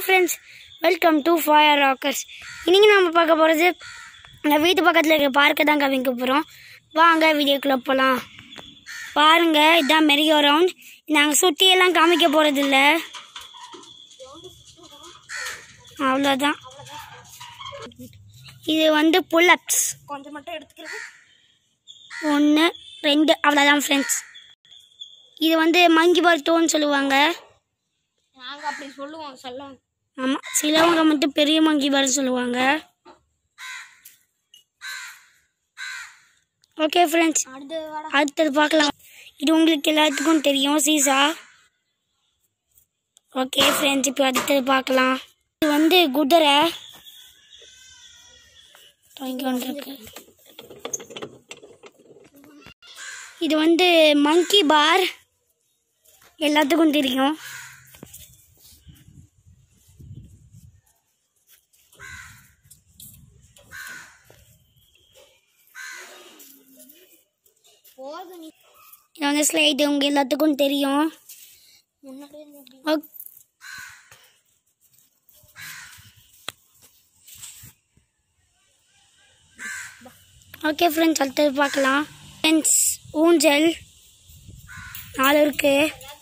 friends welcome to fire rockers இன்னைக்கு நம்ம பார்க்க போகிறது இந்த வீட்டு பக்கத்தில் இருக்க பார்க்கை தான் கவிங்க போகிறோம் வாங்க வீடியோக்குள்ளே போகலாம் பாருங்க இதான் மெரியோ ரவுண்ட் நாங்கள் சுற்றியெல்லாம் காமிக்க போகிறதில்ல அவ்வளோதான் இது வந்து புல்லப்ஸ் கொஞ்சம் மட்டும் எடுத்துக்கிறேன் ஒன்று ரெண்டு அவ்வளோதான் ஃப்ரெண்ட்ஸ் இது வந்து மங்கி பர்த்தோன்னு சொல்லுவாங்க நாங்கள் அப்படி சொல்லுவோம் சொல்ல ஆமாம் சிலவங்க மட்டும் பெரிய மங்கி பார் சொல்லுவாங்க ஓகே ஃப்ரெண்ட்ஸ் அடுத்து வாடா அடுத்தது பார்க்கலாம் இது உங்களுக்கு எல்லாத்துக்கும் தெரியும் சீசா ஓகே ஃப்ரெண்ட்ஸ் இப்போ அடுத்தது பார்க்கலாம் இது வந்து குதிரை இங்க ஒன்று இருக்கு இது வந்து மங்கி பார் எல்லாத்துக்கும் தெரியும் போதும் நீ இது வந்து ஸ்லைடு உங்க எல்லாத்துக்கும் தெரியும் முன்னாடியே இருந்து அப்படி ஓக்- ஓகே ஃப்ரெண்ட்ஸ் அடுத்தது பார்க்கலாம் ஃப்ரெண்ட்ஸ் ஊஞ்சல் நாலு இருக்கு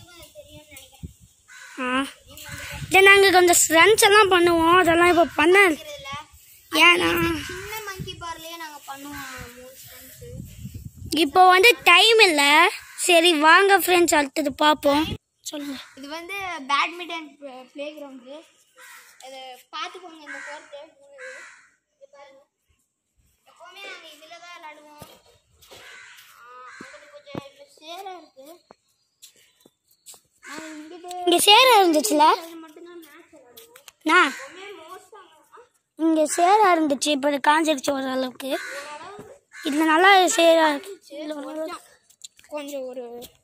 ஆ இதை நாங்கள் கொஞ்சம் ரன்ஸ் எல்லாம் பண்ணுவோம் அதெல்லாம் இப்போ பண்ண இதுல ஏன்னா சின்ன மங்கி பார்லயே நாங்கள் பண்ணுவோம் மூணு ஸ்டென்ஸு இப்போ வந்து டைம் இல்லை சரி வாங்க ஃப்ரெண்ட்ஸ் அடுத்தது பார்ப்போம் சொல்லுங்கள் இது வந்து பேட்மிண்டன் ப்ளே கிரவுண்டு இதை பார்த்துக்கோங்க இந்த கோர்ட்டு இது பாருங்க எப்போவுமே நாங்கள் இதில் தான் விளாடுவோம் அங்கிட்டு கொஞ்சம் இதில் சேராக இருக்குது நாங்கள் இங்கிட்டு இங்கே சேர இருந்துச்சுல இது மட்டும்தான் மேட்ச் விளாடுவோம் நான் எப்போவுமே மோஸ்ட்டாக இங்கே சேரா இருந்துச்சு இப்போ இது காஞ்சிருச்சு ஓரளவுக்கு இதில் நல்லா சேரா இருக்கு கொஞ்சம் ஒரு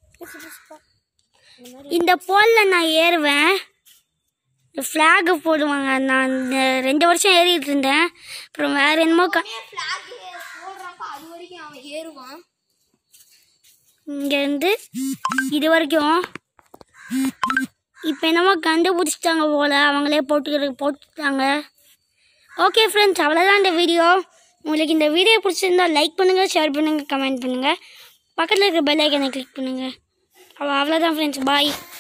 இந்த போலில் நான் ஏறுவேன் இந்த ஃப்ளாகு போடுவாங்க நான் இந்த ரெண்டு வருஷம் ஏறிட்டு இருந்தேன் அப்புறம் வேற என்னமோ க ஃப்ளாக் போடுறாங்க அது வரைக்கும் அவன் ஏறுவான் இங்கேருந்து இது வரைக்கும் இப்போ என்னமோ கண்டுபிடிச்சிட்டாங்க போல் அவங்களே போட்டுக்கிற போட்டுட்டாங்க ஓகே ஃப்ரெண்ட்ஸ் அவ்வளோதான் இந்த வீடியோ உங்களுக்கு இந்த வீடியோ பிடிச்சிருந்தா லைக் பண்ணுங்கள் ஷேர் பண்ணுங்கள் கமெண்ட் பண்ணுங்கள் பக்கத்தில் இருக்க பெல் ஐக்கனை கிளிக் பண்ணுங்கள் அவ்வளோ அவ்வளோதான் ஃப்ரெண்ட்ஸ் பாய்